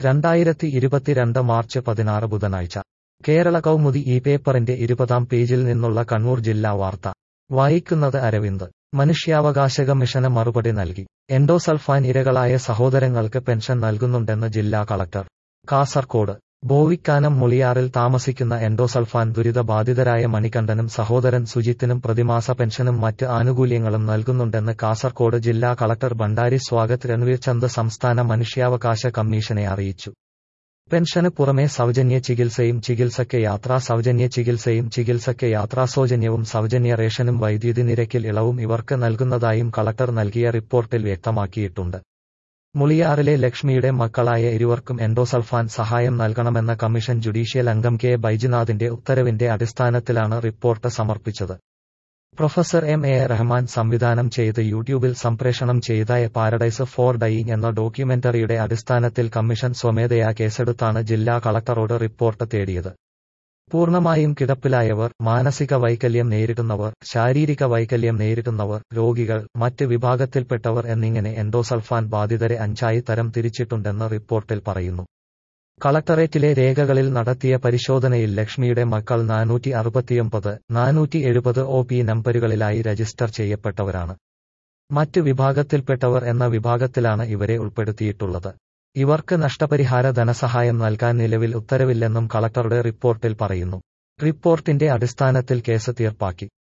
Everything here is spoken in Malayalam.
രണ്ടായിരത്തി ഇരുപത്തിരണ്ട് മാർച്ച് പതിനാറ് ബുധനാഴ്ച കേരള കൗമുദി ഈ പേപ്പറിന്റെ ഇരുപതാം പേജിൽ നിന്നുള്ള കണ്ണൂർ ജില്ലാ വാർത്ത വായിക്കുന്നത് അരവിന്ദ് മനുഷ്യാവകാശ കമ്മീഷന് മറുപടി നൽകി എൻഡോസൾഫാൻ ഇരകളായ സഹോദരങ്ങൾക്ക് പെൻഷൻ നൽകുന്നുണ്ടെന്ന് ജില്ലാ കളക്ടർ കാസർകോട് ബോവിക്കാനം മുളിയാറിൽ താമസിക്കുന്ന എൻഡോസൾഫാൻ ദുരിതബാധിതരായ മണികണ്ഠനും സഹോദരൻ സുജിത്തിനും പ്രതിമാസ പെൻഷനും മറ്റ് ആനുകൂല്യങ്ങളും നൽകുന്നുണ്ടെന്ന് കാസർകോട് ജില്ലാ കളക്ടർ ഭണ്ഡാരി സ്വാഗത് രൺവീർ ചന്ദ് സംസ്ഥാന മനുഷ്യാവകാശ കമ്മീഷനെ അറിയിച്ചു പെൻഷന് പുറമെ സൗജന്യ ചികിത്സയും ചികിത്സയ്ക്ക് യാത്രാ സൗജന്യ ചികിത്സയും ചികിത്സയ്ക്ക് യാത്രാസൗജന്യവും സൗജന്യ റേഷനും വൈദ്യുതി നിരക്കിൽ ഇളവും ഇവർക്ക് നൽകുന്നതായും കളക്ടർ നൽകിയ റിപ്പോർട്ടിൽ വ്യക്തമാക്കിയിട്ടുണ്ട് മുളിയാറിലെ ലക്ഷ്മിയുടെ മക്കളായ ഇരുവർക്കും എൻഡോസൾഫാൻ സഹായം നൽകണമെന്ന കമ്മീഷൻ ജുഡീഷ്യൽ അംഗം കെ ബൈജുനാഥിന്റെ ഉത്തരവിന്റെ അടിസ്ഥാനത്തിലാണ് റിപ്പോർട്ട് സമർപ്പിച്ചത് പ്രൊഫസർ എം എ റഹ്മാൻ സംവിധാനം ചെയ്ത് യൂട്യൂബിൽ സംപ്രേഷണം ചെയ്ത എ പാരഡൈസ് ഫോർ ഡൈയിങ് എന്ന ഡോക്യുമെന്ററിയുടെ അടിസ്ഥാനത്തിൽ കമ്മീഷൻ സ്വമേധയാ കേസെടുത്താണ് ജില്ലാ കളക്ടറോട് റിപ്പോർട്ട് തേടിയത് പൂർണ്ണമായും കിടപ്പിലായവർ മാനസിക വൈകല്യം നേരിടുന്നവർ ശാരീരിക വൈകല്യം നേരിടുന്നവർ രോഗികൾ മറ്റ് വിഭാഗത്തിൽപ്പെട്ടവർ എന്നിങ്ങനെ എൻഡോസൾഫാൻ ബാധിതരെ അഞ്ചായി തരം തിരിച്ചിട്ടുണ്ടെന്ന് റിപ്പോർട്ടിൽ പറയുന്നു കളക്ടറേറ്റിലെ രേഖകളിൽ നടത്തിയ പരിശോധനയിൽ ലക്ഷ്മിയുടെ മക്കൾ നാനൂറ്റി അറുപത്തിയൊമ്പത് നാനൂറ്റി എഴുപത് ഒ പി നമ്പരുകളിലായി രജിസ്റ്റർ ചെയ്യപ്പെട്ടവരാണ് മറ്റ് വിഭാഗത്തിൽപ്പെട്ടവർ എന്ന വിഭാഗത്തിലാണ് ഇവരെ ഉൾപ്പെടുത്തിയിട്ടുള്ളത് ഇവർക്ക് നഷ്ടപരിഹാര ധനസഹായം നൽകാൻ നിലവിൽ ഉത്തരവില്ലെന്നും കളക്ടറുടെ റിപ്പോർട്ടിൽ പറയുന്നു റിപ്പോർട്ടിന്റെ അടിസ്ഥാനത്തിൽ കേസ് തീർപ്പാക്കി